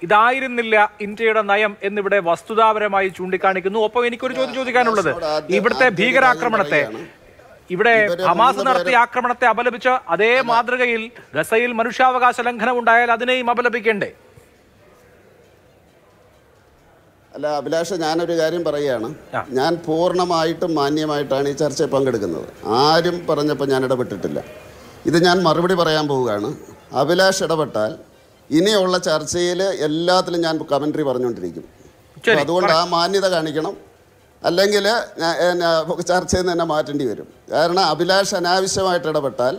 ഇതായിരുന്നില്ല ഇന്ത്യയുടെ നയം എന്നിവിടെ വസ്തുതാപരമായി ചൂണ്ടിക്കാണിക്കുന്നു ഒപ്പം എനിക്കൊരു ചോദ്യം ചോദിക്കാനുള്ളത് ഇവിടുത്തെ ഭീകരാക്രമണത്തെ ഇവിടെ ഹമാസ് നടത്തിയ ആക്രമണത്തെ അപലപിച്ച് അതേ മാതൃകയിൽ ഗസയിൽ മനുഷ്യാവകാശ ലംഘനം ഉണ്ടായാൽ അതിനെയും അപലപിക്കേണ്ടേ അല്ല അഭിലാഷ ഞാനൊരു കാര്യം പറയുകയാണ് ആ. ഞാൻ പൂർണ്ണമായിട്ടും മാന്യമായിട്ടാണ് ഈ ചർച്ചയിൽ പങ്കെടുക്കുന്നത് ആരും പറഞ്ഞപ്പോൾ ഞാൻ ഇടപെട്ടിട്ടില്ല ഇത് ഞാൻ മറുപടി പറയാൻ പോവുകയാണ് അഭിലാഷ് ഇടപെട്ടാൽ ഇനിയുള്ള ചർച്ചയിൽ എല്ലാത്തിലും ഞാൻ കമൻട്രി പറഞ്ഞുകൊണ്ടിരിക്കും ശരി, അപ്പോൾ അതുകൊണ്ട് ആ മാന്യത കാണിക്കണം അല്ലെങ്കിൽ ചർച്ചയിൽ നിന്ന് തന്നെ മാറ്റേണ്ടി വരും കാരണം അഭിലാഷ് അനാവശ്യമായിട്ട് ഇടപെട്ടാൽ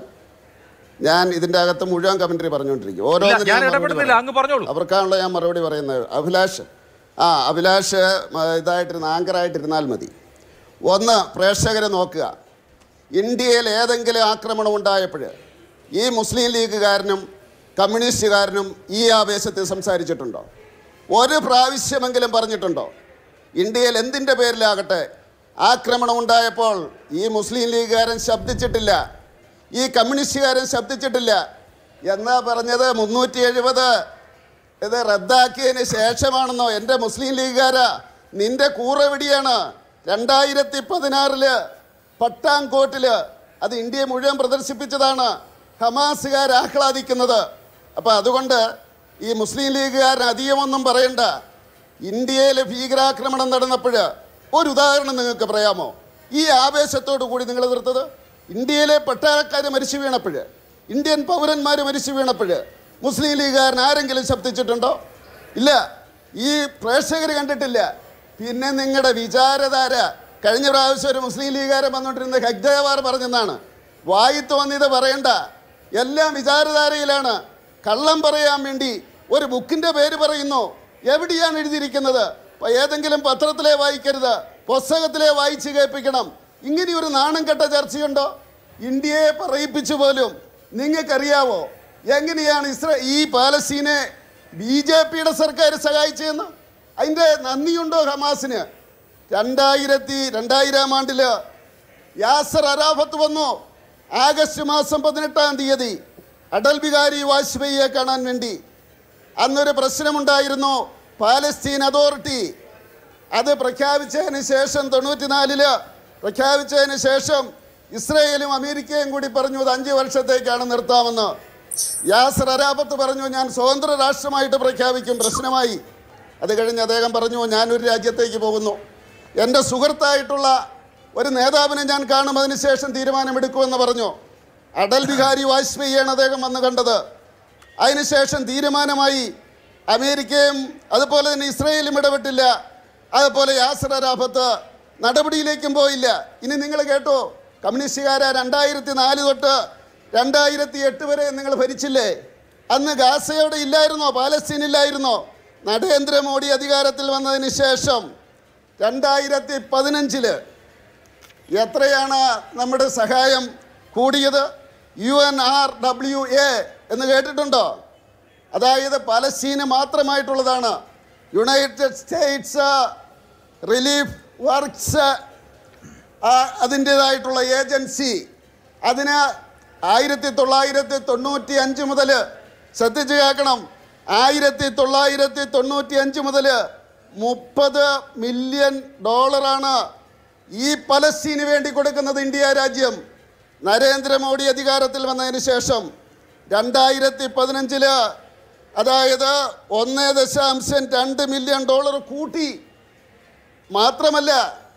ഞാൻ ഇതിൻ്റെ അകത്ത് മുഴുവൻ കമൻട്രി പറഞ്ഞുകൊണ്ടിരിക്കും ഇല്ല, ഓരോന്നിനും ഞാൻ ഞാൻ മറുപടി ഇടപെടുന്നില്ല പറയാം. അങ്ങ് പറഞ്ഞോളൂ അവർക്കാണല്ലോ ഞാൻ മറുപടി പറയുന്നത് അഭിലാഷ് ആ അഭിലാഷ് മ, ഇതായിട്ടിരുന്ന ആങ്കറായിട്ടിരുന്നാൽ മതി ഒന്ന് പ്രേക്ഷകരെ നോക്കുക ഇന്ത്യയിൽ ഏതെങ്കിലും ആക്രമണം ഉണ്ടായപ്പോൾ ഈ മുസ്ലിം ലീഗുകാരനും കമ്മ്യൂണിസ്റ്റുകാരനും ഈ ആവേശത്തിൽ സംസാരിച്ചിട്ടുണ്ടോ ഒരു പ്രാവശ്യമെങ്കിലും പറഞ്ഞിട്ടുണ്ടോ ഇന്ത്യയിൽ എന്തിൻ്റെ പേരിലാകട്ടെ ആക്രമണം ഉണ്ടായപ്പോൾ ഈ മുസ്ലിം ലീഗുകാരൻ ശബ്ദിച്ചിട്ടില്ല ഈ കമ്മ്യൂണിസ്റ്റുകാരൻ ശബ്ദിച്ചിട്ടില്ല എന്നാ പറഞ്ഞത് മുന്നൂറ്റി എഴുപത് ഇത് റദ്ദാക്കിയതിന് ശേഷമാണെന്നോ എൻ്റെ മുസ്ലിം ലീഗുകാരാ നിന്റെ കൂറെവിടിയാണ് രണ്ടായിരത്തി പതിനാറില് പട്ടാങ്കോട്ടില് അത് ഇന്ത്യയെ മുഴുവൻ പ്രദർശിപ്പിച്ചതാണ് ഹമാസുകാർ ആഹ്ലാദിക്കുന്നത് അപ്പോൾ അതുകൊണ്ട് ഈ മുസ്ലിം ലീഗുകാരൻ അധികമൊന്നും പറയണ്ട ഇന്ത്യയിൽ ഭീകരാക്രമണം നടന്നപ്പോൾ ഒരു ഉദാഹരണം നിങ്ങൾക്ക് പറയാമോ ഈ ആവേശത്തോടു കൂടി നിങ്ങൾ എതിർത്തത് ഇന്ത്യയിലെ പട്ടാളക്കാർ മരിച്ചു വീണപ്പോൾ ഇന്ത്യൻ പൗരന്മാർ മരിച്ചു വീണപ്പോൾ മുസ്ലിം ലീഗുകാരൻ ആരെങ്കിലും ശബ്ദിച്ചിട്ടുണ്ടോ ഇല്ല ഈ പ്രേക്ഷകർ കണ്ടിട്ടില്ല പിന്നെ നിങ്ങളുടെ വിചാരധാര കഴിഞ്ഞ പ്രാവശ്യം ഒരു മുസ്ലിം ലീഗുകാരൻ വന്നുകൊണ്ടിരുന്ന ഹഗ്ദയവാർ പറഞ്ഞെന്നാണ് വായി തോന്നിയത് പറയണ്ട എല്ലാം വിചാരധാരയിലാണ് കള്ളം പറയാൻ വേണ്ടി ഒരു ബുക്കിൻ്റെ പേര് പറയുന്നു എവിടെയാണ് എഴുതിയിരിക്കുന്നത് ഇപ്പൊ ഏതെങ്കിലും പത്രത്തിലെ വായിക്കരുത് പുസ്തകത്തിലെ വായിച്ച് കേൾപ്പിക്കണം ഇങ്ങനെ ഒരു നാണം കെട്ട ചർച്ചയുണ്ടോ ഇന്ത്യയെ പറയിപ്പിച്ചു പോലും നിങ്ങൾക്കറിയാവോ എങ്ങനെയാണ് ഇസ്ര ഈ പാലസ്തീനെ ബി ജെ പിയുടെ സർക്കാർ സഹായിച്ചതെന്ന് അതിൻ്റെ നന്ദിയുണ്ടോ ഹമാസിന് രണ്ടായിരത്തി രണ്ടായിരം ആണ്ടില് യാസർ അറാഫത്ത് വന്നു ആഗസ്റ്റ് മാസം പതിനെട്ടാം തീയതി അടൽ ബിഹാരി വാജ്പേയിയെ കാണാൻ വേണ്ടി അന്നൊരു പ്രശ്നമുണ്ടായിരുന്നു പാലസ്തീൻ അതോറിറ്റി അത് പ്രഖ്യാപിച്ചതിന് ശേഷം തൊണ്ണൂറ്റിനാലില് പ്രഖ്യാപിച്ചതിന് ശേഷം ഇസ്രയേലും അമേരിക്കയും കൂടി പറഞ്ഞു അത് അഞ്ച് വർഷത്തേക്കാണ് നിർത്താമെന്ന് യാസർ അരാബത്ത് പറഞ്ഞു ഞാൻ സ്വതന്ത്ര രാഷ്ട്രമായിട്ട് പ്രഖ്യാപിക്കും പ്രശ്നമായി അത് കഴിഞ്ഞ് അദ്ദേഹം പറഞ്ഞു ഞാനൊരു രാജ്യത്തേക്ക് പോകുന്നു എൻ്റെ സുഹൃത്തായിട്ടുള്ള ഒരു നേതാവിനെ ഞാൻ കാണും അതിനുശേഷം തീരുമാനമെടുക്കുമെന്ന് പറഞ്ഞു അടൽ ബിഹാരി വാജ്പേയിയാണ് അദ്ദേഹം വന്ന് കണ്ടത് അതിനുശേഷം തീരുമാനമായി അമേരിക്കയും അതുപോലെ തന്നെ ഇസ്രയേലും ഇടപെട്ടില്ല അതുപോലെ യാസർ അറാഫത്ത് നടപടിയിലേക്കും പോയില്ല ഇനി നിങ്ങൾ കേട്ടോ കമ്മ്യൂണിസ്റ്റുകാര രണ്ടായിരത്തി നാല് തൊട്ട് രണ്ടായിരത്തി എട്ട് വരെ നിങ്ങൾ ഭരിച്ചില്ലേ അന്ന് ഗാസയോടെ ഇല്ലായിരുന്നോ പാലസ്തീൻ ഇല്ലായിരുന്നോ നരേന്ദ്രമോദി അധികാരത്തിൽ വന്നതിന് ശേഷം രണ്ടായിരത്തി പതിനഞ്ചില് എത്രയാണ് നമ്മുടെ സഹായം കൂടിയത് U N R W A എന്ന് കേട്ടിട്ടുണ്ടോ അതായത് പലസ്തീന് മാത്രമായിട്ടുള്ളതാണ് യുണൈറ്റഡ് സ്റ്റേറ്റ്സ് റിലീഫ് വർക്ക്സ് അതിൻ്റേതായിട്ടുള്ള ഏജൻസി അതിന് ആയിരത്തി തൊള്ളായിരത്തി തൊണ്ണൂറ്റി അഞ്ച് മുതൽ ശ്രദ്ധിച്ച് കേൾക്കണം ആയിരത്തി തൊള്ളായിരത്തി തൊണ്ണൂറ്റി അഞ്ച് മുതൽ മുപ്പത് മില്യൺ ഡോളറാണ് ഈ പലസ്തീന് വേണ്ടി കൊടുക്കുന്നത് ഇന്ത്യ രാജ്യം നരേന്ദ്രമോദി അധികാരത്തിൽ വന്നതിന് ശേഷം രണ്ടായിരത്തി പതിനഞ്ചില് അതായത് ഒന്ന് ദശാംശം രണ്ട് മില്യൺ ഡോളർ കൂട്ടി മാത്രമല്ല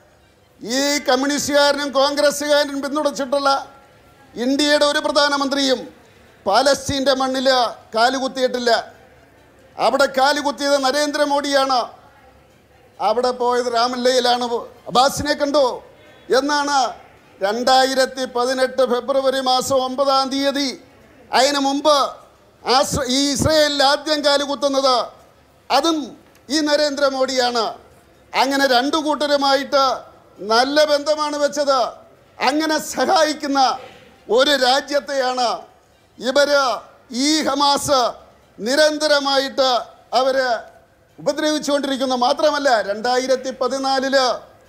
ഈ കമ്മ്യൂണിസ്റ്റുകാരനും കോൺഗ്രസ്സുകാരനും പിന്തുണച്ചിട്ടുള്ള ഇന്ത്യയുടെ ഒരു പ്രധാനമന്ത്രിയും പാലസ്തീൻ്റെ മണ്ണിൽ കാലുകുത്തിയിട്ടില്ല അവിടെ കാലുകുത്തിയത് നരേന്ദ്രമോദിയാണ് അവിടെ പോയത് രാമല്ലയിലാണ് അബ്ബാസിനെ കണ്ടു എന്നാണ് രണ്ടായിരത്തി പതിനെട്ട് ഫെബ്രുവരി മാസം ഒമ്പതാം തീയതി അതിന് മുമ്പ് ആശ്ര ഈ ഇസ്രയേലിൽ ആദ്യം കാലുകുത്തുന്നത് അതും ഈ നരേന്ദ്രമോദിയാണ് അങ്ങനെ രണ്ടു കൂട്ടരുമായിട്ട് നല്ല ബന്ധമാണ് വെച്ചത് അങ്ങനെ സഹായിക്കുന്ന ഒരു രാജ്യത്തെയാണ് ഇവര് ഈ ഹമാസ് നിരന്തരമായിട്ട് അവര് ഉപദ്രവിച്ചുകൊണ്ടിരിക്കുന്നു മാത്രമല്ല രണ്ടായിരത്തി പതിനാലില്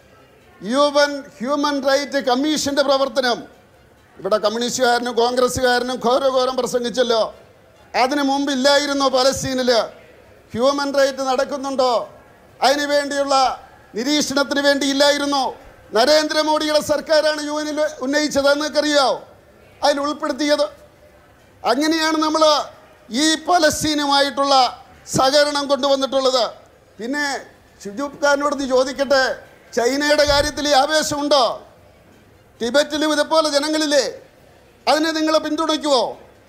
യു എൻ ഹ്യൂമൻ റൈറ്റ് കമ്മീഷന്റെ പ്രവർത്തനം ഇവിടെ കമ്മ്യൂണിസ്റ്റുകാരനും കോൺഗ്രസ്സുകാരനും ഘോരഘോരം പ്രസംഗിച്ചല്ലോ അതിനു മുമ്പില്ലായിരുന്നു പലസ്തീനിൽ ഹ്യൂമൻ റൈറ്റ് നടക്കുന്നുണ്ടോ അതിനു വേണ്ടിയുള്ള നിരീക്ഷണത്തിന് വേണ്ടിയില്ലായിരുന്നോ നരേന്ദ്രമോദിയുടെ സർക്കാരാണ് യു എനിൽ ഉന്നയിച്ചത് നിങ്ങൾക്കറിയാവോ അതിൽ ഉൾപ്പെടുത്തിയത് അങ്ങനെയാണ് നമ്മൾ ഈ പലസ്തീനുമായിട്ടുള്ള സഹകരണം കൊണ്ടുവന്നിട്ടുള്ളത് പിന്നെ ഷിജുബ് ഖാനോട് ചോദിക്കട്ടെ ചൈനയുടെ കാര്യത്തിൽ ഈ ആവേശമുണ്ടോ ടിബറ്റിലും ഇതുപോലെ ജനങ്ങളില്ലേ അതിനെ നിങ്ങൾ പിന്തുണയ്ക്കുമോ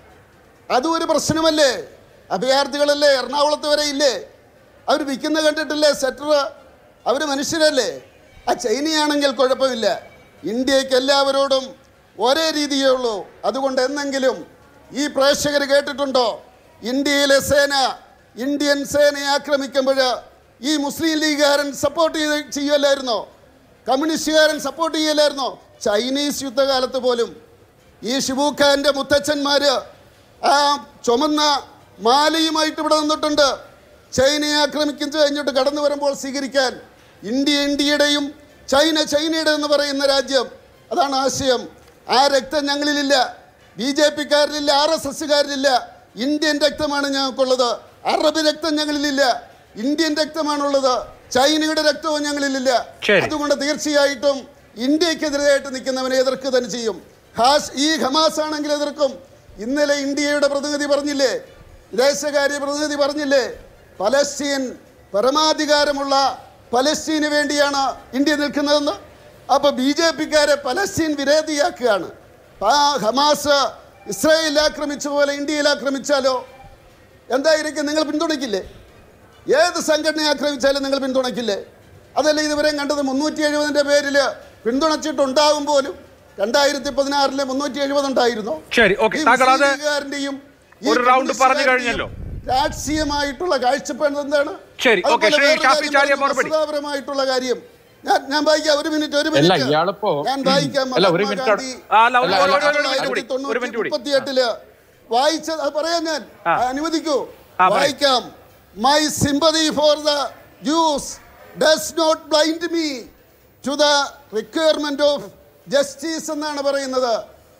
അതും ഒരു പ്രശ്നമല്ലേ അഭയാർത്ഥികളല്ലേ എറണാകുളത്ത് വരെ ഇല്ലേ അവർ വിൽക്കുന്ന കണ്ടിട്ടില്ലേ സെറ്റർ അവർ മനുഷ്യരല്ലേ ആ ചൈനയാണെങ്കിൽ കുഴപ്പമില്ല ഇന്ത്യക്ക് എല്ലാവരോടും ഒരേ രീതിയേ ഉള്ളൂ അതുകൊണ്ട് എന്നെങ്കിലും ഈ പ്രേക്ഷകർ കേട്ടിട്ടുണ്ടോ ഇന്ത്യയിലെ സേന ഇന്ത്യൻ സേനയെ ആക്രമിക്കുമ്പോൾ ഈ മുസ്ലിം ലീഗുകാരൻ സപ്പോർട്ട് ചെയ്ത് ചെയ്യുമല്ലായിരുന്നോ കമ്മ്യൂണിസ്റ്റുകാരൻ സപ്പോർട്ട് ചെയ്യലായിരുന്നോ ചൈനീസ് യുദ്ധകാലത്ത് പോലും ഈ ഷിബു ഖാൻ്റെ മുത്തച്ഛന്മാര് ആ ചുമന്ന മാലയുമായിട്ട് ഇവിടെ നിന്നിട്ടുണ്ട് ചൈനയെ ആക്രമിക്കുന്ന കഴിഞ്ഞിട്ട് കടന്നു വരുമ്പോൾ സ്വീകരിക്കാൻ ഇന്ത്യ ഇന്ത്യയുടെയും ചൈന ചൈനയുടെ എന്ന് പറയുന്ന രാജ്യം അതാണ് ആശയം ആ രക്തം ഞങ്ങളിലില്ല ബി ജെ പിക്കാരിലില്ല ആർ എസ് എസ്സുകാരിലില്ല ഇന്ത്യൻ രക്തമാണ് ഞങ്ങൾക്കുള്ളത് അറബ് രക്തം ഞങ്ങളിലില്ല ഇന്ത്യൻ രക്തമാണുള്ളത് ചൈനയുടെ രക്തവും ഞങ്ങളിലില്ല ശരി. അതുകൊണ്ട് തീർച്ചയായിട്ടും ഇന്ത്യക്കെതിരെയായിട്ട് നിൽക്കുന്നവനെ എതിർക്കുക തന്നെ ചെയ്യും ഹാസ് ഈ ഹമാസ് ആണെങ്കിൽ എതിർക്കും ഇന്നലെ ഇന്ത്യയുടെ പ്രതിനിധി പറഞ്ഞില്ലേ വിദേശകാര്യ പ്രതിനിധി പറഞ്ഞില്ലേ പലസ്തീൻ പരമാധികാരമുള്ള പലസ്തീന് വേണ്ടിയാണ് ഇന്ത്യ നിൽക്കുന്നതെന്ന് അപ്പോൾ ബി ജെ പിക്കാരെ പലസ്തീൻ വിരോധിയാക്കുകയാണ് ആ ഹമാസ് ഇസ്രായേൽ ആക്രമിച്ച പോലെ ഇന്ത്യയിൽ ആക്രമിച്ചാലോ എന്തായിരിക്കും നിങ്ങൾ പിന്തുണയ്ക്കില്ലേ ഏത് സംഘടനയെ ആക്രമിച്ചാലും നിങ്ങൾ പിന്തുണയ്ക്കില്ലേ അതല്ല ഇതുവരെയും കണ്ടത് മുന്നൂറ്റി എഴുപതിൻ്റെ പേരിൽ പിന്തുണച്ചിട്ടുണ്ടാവും പോലും രണ്ടായിരത്തി പതിനാറിലെ മുന്നൂറ്റി എഴുപത് ഉണ്ടായിരുന്നു ശരി, ഓക്കേ. ഈ താങ്കൾ അത് മുസ്ലിം ലീഗുകാരൻ്റെയും ഈ ഒരു റൗണ്ട് പറഞ്ഞു കമ്മ്യൂണിസ്റ്റുകാരുടെയും കഴിഞ്ഞല്ലോ. രാഷ്ട്രീയമായിട്ടുള്ള കാഴ്ചപ്പാട് എന്താണ് ശരി, ഓക്കേ. അതുപോലെ ശ്രീ വേറൊരു ഷാഫി കാര്യം ചാലിയ പറഞ്ഞു, മറുപടി. വസ്തുതാപരമായിട്ടുള്ള കാര്യം ഞാൻ ഞാൻ വായിക്കാം ഒരു മിനിറ്റ് ഒരു അല്ല, മിനിറ്റ് ഇയാളിപ്പോ- ഞാൻ വായിക്കാം അല്ല, ഒരു മഹാത്മാ മിനിറ്റ് ഗാന്ധി ആ, അല്ല, ഒരു- അല്ല, ഒരു- അല്ല, ഒരു- ഒരു മിനിറ്റ് കൂടി, ഒരു മിനിറ്റ് കൂടി. മുപ്പത്തിയെട്ടില് വായിച്ചത് അത് പറയാൻ ഞാൻ ആ. അനുവദിക്കൂ ആ, പറയ്. വായിക്കാം my sympathy for the Jews does not blind me to the requirement of justice എന്നാണ് പറയുന്നത്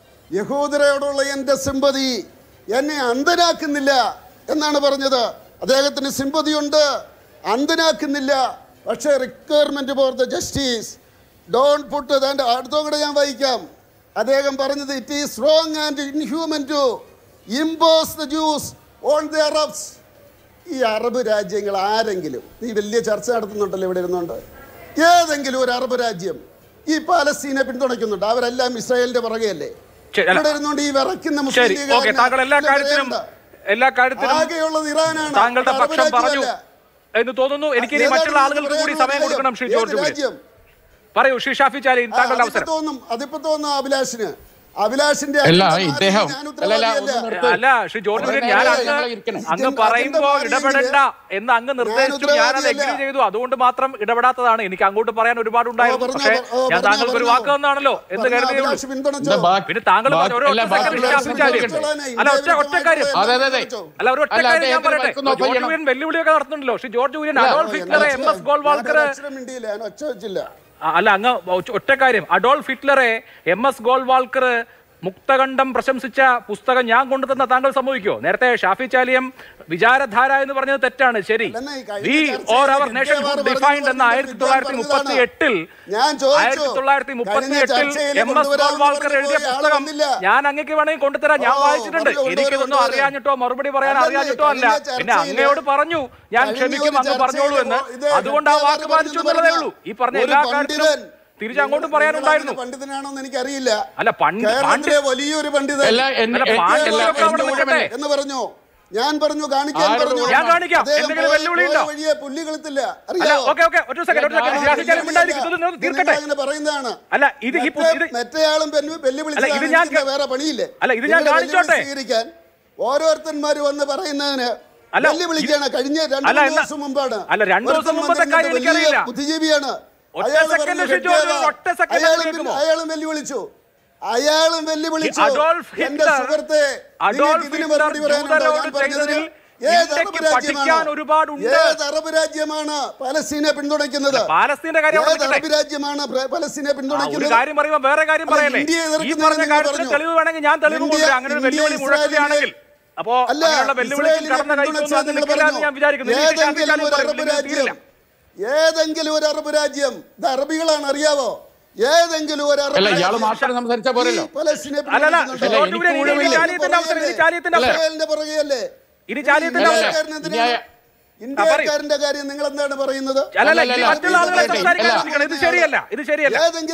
യഹൂദരോടുള്ള എൻ്റെ സിമ്പതി എന്നെ അന്ധനാക്കുന്നില്ല എന്നാണ് പറഞ്ഞത് അദ്ദേഹത്തിന് സിമ്പതിയുണ്ട് അന്ധനാക്കുന്നില്ല പക്ഷേ requirement for the justice don put അതിൻ്റെ അടുത്തോ കൂടെ ഞാൻ വായിക്കാം അദ്ദേഹം പറഞ്ഞത് it is wrong and inhuman to impose the Jews on the Arabs ഈ അറബ് രാജ്യങ്ങൾ ആരെങ്കിലും നീ വലിയ ചർച്ച നടത്തുന്നുണ്ടല്ലോ ഇവിടെ ഇരുന്നുകൊണ്ട് ഏതെങ്കിലും ഒരു അറബ് രാജ്യം ഈ പാലസ്തീനെ പിന്തുണയ്ക്കുന്നുണ്ട് അവരെല്ലാം ഇസ്രായേലിന്റെ പുറകെയല്ലേ ശരി, അല്ല. ഇവിടെ ഇരുന്നുകൊണ്ട് ഈ വിറയ്ക്കുന്ന മുസ്ലിം ശരി ലീഗുകാരനെ ഓക്കെ താങ്കൾ എല്ലാ ഇതിന്റെ കാര്യത്തിലും പേരെന്താ? എല്ലാ കാര്യത്തിലും ആകെയുള്ളത് ഇറാനാണ് താങ്കളുടെ അത് അറബ് പക്ഷം പറഞ്ഞു രാജ്യമല്ല. എന്ന് തോന്നുന്നു എനിക്ക് ഇനി ഏതാണ് മറ്റുള്ള ഇതിന് ആളുകൾക്ക് കൂടി പറയാനുള്ള സമയം കൊടുക്കണം ശ്രീ രാജ്യം? ജോർജ് ഏത് കുര്യൻ രാജ്യം? പറയൂ ശ്രീ ഷാഫി ചാലി ആ, താങ്കളുടെ അതിപ്പോ അവസരം തോന്നും അതിപ്പോ തോന്നും അഭിലാഷിന് അഭിലാഷിന്റെ അല്ല, അച്ഛൻ്റെ ഇദ്ദേഹം- ഞാൻ അല്ല, അല്ല, ഉത്തരവാദിയല്ല. ഒന്ന് നിർത്ത്. അല്ല ശ്രീ ജോർജ് കുര്യൻ ഞാൻ അതെ, അങ്ങ് ഞങ്ങൾ ഇരിക്കണം. അങ്ങ് ഇതിന്റെ പറയുമ്പോൾ ഭാര്യയെങ്കില് ഇടപെടണ്ട എന്ന് അങ്ങ് നിർദ്ദേശിച്ചു ഞാൻ അത് ഉത്തരവാദിയല്ല. എഗ്രി ചെയ്തു അതുകൊണ്ട് മാത്രം ഇടപെടാത്തതാണ് എനിക്ക് അങ്ങോട്ട് പറയാൻ ഒരുപാട് ഉണ്ടായിരുന്നു ഓ, പറഞ്ഞോ, പക്ഷേ ഓ, ഞാൻ പറഞ്ഞോ, താങ്കൾക്ക് ഒരു പറഞ്ഞോ. വാക്ക് തന്നാണല്ലോ എന്ന് പറഞ്ഞോ, കരുതിയേ ഉള്ളൂ അഭിലാഷ് പിന്തുണച്ചോ? എന്താ ബാക്കി- പിന്നെ താങ്കൾ ബാക്കി- പറഞ്ഞ ഒരു അല്ല, ഒറ്റ ബാക്കി സെക്കൻഡ് അഭിലാഷ് ഷാഫി ചാലിക്കട്ടെ. പിന്തുണച്ചോ? അല്ല ഒറ്റ ഒറ്റ കാര്യം അതെ, അതെ, അതെ. അല്ല ഒരു ഒറ്റ അല്ല, കാര്യം ഞാൻ അദ്ദേഹത്തിന് പറയട്ടെ മൈക്കൊന്ന് ഓഫ് ജോർജ് ചെയ്യണം. കുര്യൻ വെല്ലുവിളിയൊക്കെ നടത്തുന്നുണ്ടല്ലോ ശ്രീ ജോർജ് കുര്യൻ അല്ല, അഡോൾഫ് ഹിറ്റ്ലറെ എം എസ് ഗോൾവാൾക്കർ ഞാൻ അക്ഷരം മിണ്ടിയില്ല, ഞാൻ ഒച്ച വെച്ചില്ല ആ, അല്ല അങ്ങ് ഒറ്റ- ഒറ്റ കാര്യം അഡോൾഫ് ഹിറ്റ്ലറെ എം എസ് ഗോൾവാൾക്കർ മുക്തകണ്ഠം പ്രശംസിച്ച പുസ്തകം ഞാൻ കൊണ്ടുതന്ന താങ്കൾ സമ്മതിക്കോ നേരത്തെ ഷാഫി ചാലിയം വിചാരധാര എന്ന് പറഞ്ഞത് തെറ്റാണ് ശരി അല്ലെന്നേ, ഈ കഴിഞ്ഞ വി ചർച്ചയിൽ ഓർ അവർ വിദ്യാഭ്യാസം നേഷൻ പറഞ്ഞത് ഡിഫൈൻഡ് എന്ന പറഞ്ഞത് ആയിരത്തി തൊള്ളായിരത്തി മുപ്പത്തി എട്ടിൽ ഞാൻ ചോദിച്ചു. ആയിരത്തി തൊള്ളായിരത്തി മുപ്പത്തി കഴിഞ്ഞ എട്ടിൽ ചർച്ചയിൽ എം എസ് കൊണ്ടുവരാമെന്ന് ഗോൾവാൾക്കർ പറഞ്ഞ് എഴുതിയ പോയ ആൾ പുസ്തകം വന്നില്ല. ഞാൻ അങ്ങക്ക് വേണമെങ്കിൽ കൊണ്ടുതരാം ഞാൻ ഓ, വായിച്ചിട്ടുണ്ട് കൊണ്ടുവരൂ, എനിക്കിതൊന്നും കൊണ്ടുവരൂ. അറിയാഞ്ഞിട്ടോ മറുപടി പറയാൻ അതല്ലേ, അറിയാഞ്ഞിട്ടോ അല്ല കഴിഞ്ഞ പിന്നെ ചർച്ചയിൽ അങ്ങയോട് പറഞ്ഞു ഞാൻ കഴിഞ്ഞ ക്ഷമിക്കും ഒരു അങ്ങ് പറഞ്ഞോളൂ എന്ന് ചർച്ചയിൽ ഇത് അതുകൊണ്ട് ആ വാക്ക് വിദ്യാഭ്യാസം പാലിച്ചു എന്നുള്ളതേ ഉള്ളൂ ഈ പറഞ്ഞ ഒരു എല്ലാ പണ്ഡിതൻ, കാര്യത്തിലും തിരിച്ചങ്ങോട്ടും നിങ്ങൾ- പറയാനുണ്ടായിരുന്നു നിങ്ങൾ അങ്ങനെ പണ്ഡിതനാണോന്ന് എനിക്കറിയില്ല അല്ല, പണ്ഡി- കേരളത്തിലെ വലിയൊരു പണ്ഡിതൻ അല്ല, എൻ- അല്ല, എൻ- പാണ്ഡ്യ അല്ല, ഒക്കെ അവിടെ എന്റെ നിൽക്കട്ടെ. ഊഴമല്ലേ? എന്ന് പറഞ്ഞു ഞാൻ പറഞ്ഞു കാണിക്കാൻ ആരോട് പറഞ്ഞു ഞാൻ കാണിക്കാം. അദ്ദേഹം എന്തെങ്കിലും പോയ- വെല്ലുവിളിയുണ്ടോ? പോയ വഴിയെ പുല്ല് കളുത്തില്ല അല്ല അറിയാമോ ഓക്കെ ഓക്കെ ഒരു സെക്കൻഡ് ഒരു സെക്കൻഡ് ഷാഫി ചാലിയം ഉണ്ടായിരിക്കും ഇതൊന്ന് ഒന്ന് തീർക്കട്ടെ അങ്ങനെ പറയുന്നതാണ് അല്ല ഇത് ഈ പു- ഇത് മറ്റേയാളും വെല്ലുവിളിച്ചതാണ് അല്ല, ഇത് ഞാൻ എനിക്കിന്ന് വേറെ പണിയില്ലേ അല്ല, ഇത് ഞാൻ നിങ്ങളെ കാണിച്ചോട്ടെ? വെല്ലുവിളി സ്വീകരിക്കാൻ ഓരോരുത്തന്മാര് വന്ന് പറയുന്നതിന് അല്ല, വെല്ലുവിളിക്കാണ് കഴിഞ്ഞ രണ്ടു അല്ല, മൂന്ന് എന്നാ- ദിവസം മുമ്പാണ് അല്ല, രണ്ടു ദിവസം ഒരുത്തൻ മുമ്പത്തെ കാര്യം വന്നിട്ട് വലിയ എനിക്കറിയില്ല. ബുദ്ധിജീവിയാണ് ഒറ്റ അയാൾ സെക്കൻഡ് പറഞ്ഞു, ഷിജു, "ഹെഡ്ഗേവാ." ഒറ്റ സെക്കൻഡ് അയാളും കേൾക്കുമോ? പിന്നെ- അയാളും വെല്ലുവിളിച്ചു അയാളും വെല്ലുവിളിച്ചു അഡോൾഫ് എന്റെ ഹിറ്റ്ലർ സുഹൃത്തെ അഡോൾഫ് നിങ്ങൾക്ക് ഇതിന് ഹിറ്റ്ലർ മറുപടി പറയാനുണ്ടോ? ഞാൻ ജൂതരോട് പറഞ്ഞതിന് ചെയ്തതിൽ ഏത് ഇന്ത്യക്ക് അറബ് രാജ്യമാണ്? പഠിക്കാൻ ഒരുപാടുണ്ട്. ഏത് അറബ് രാജ്യമാണ് പലസ്തീനെ പിന്തുണയ്ക്കുന്നത് പാലസ്തീന്റെ കാര്യം അവിടെ ഏത് നിൽക്കട്ടെ. അറബ് രാജ്യമാണ് പ്ര- പലസ്തീനെ ആ, ഒരു പിന്തുണയ്ക്കുന്നത് കാര്യം പറയുമ്പോ വേറെ കാര്യം അല്ല, പറയല്ലേ ഇന്ത്യയെ ഈ എതിർക്കുന്നതിന് പറഞ്ഞ നിങ്ങൾ കാര്യത്തിന് പറഞ്ഞു. തെളിവ് വേണമെങ്കിൽ ഞാൻ തെളിവ് ഇന്ത്യ- കൊണ്ടുവരാം അങ്ങനെ ഒരു ഇന്ത്യ വെല്ലുവിളി ഇസ്രായേലിനെ- മുഴക്കുകയാണെങ്കിൽ അപ്പോ അല്ല അങ്ങനെയുള്ള വെല്ലുവിളികൾ ഇസ്രായേലിനെ കടന്ന കൈക്കൊന്നും പിന്തുണച്ചാൽ അത് നിങ്ങൾ നിൽക്കില്ല എന്ന് ഞാൻ വിചാരിക്കുന്നു പറഞ്ഞു. എനിക്ക് ഷാഫി ഏതെങ്കിലും ഖാൻ ഒരു പറയും, അറബ് ഇല്ലെങ്കിൽ തീരില്ല. രാജ്യം ഏതെങ്കിലും ഒരു അറബ് രാജ്യം ഇത് അറബികളാണ് അറിയാവോ ഏതെങ്കിലും ഒരു അറബ് അല്ല ഇയാള് രാജ്യം മാത്രം സംസാരിച്ചാ പോരല്ലോ ഈ പലസ്തീനെ അല്ലല്ല, പിന്തുണയ്ക്കുന്നുണ്ടോ? ഷോർട്ട് എനിക്ക് വീഡിയോ ഇനി ഊഴമില്ല. ചാലിയത്തിന്റെ അവസരം ഇനി ചാലിയത്തിന്റെ അവസരം ഇസ്രായേലിന്റെ പുറകെയല്ലേ ഇനി ചാലിയത്തിന്റെ അല്ല, അവസരം അല്ല. ഇന്ത്യക്കാരന് ഇനി എന്തിനാണ്? ഇന്ത്യക്കാരന്റെ കാര്യം നിങ്ങൾ എന്താണ് പറയുന്നത് അല്ലല്ല അല്ല, ഇനി അല്ല, മറ്റുള്ള ആളുകളെ ഇല്ല, സംസാരിക്കാൻ ഇല്ല. അനുവദിക്കണം. ഇത് ശരിയല്ല ഇത് ശരിയല്ല ഏതെങ്കിലും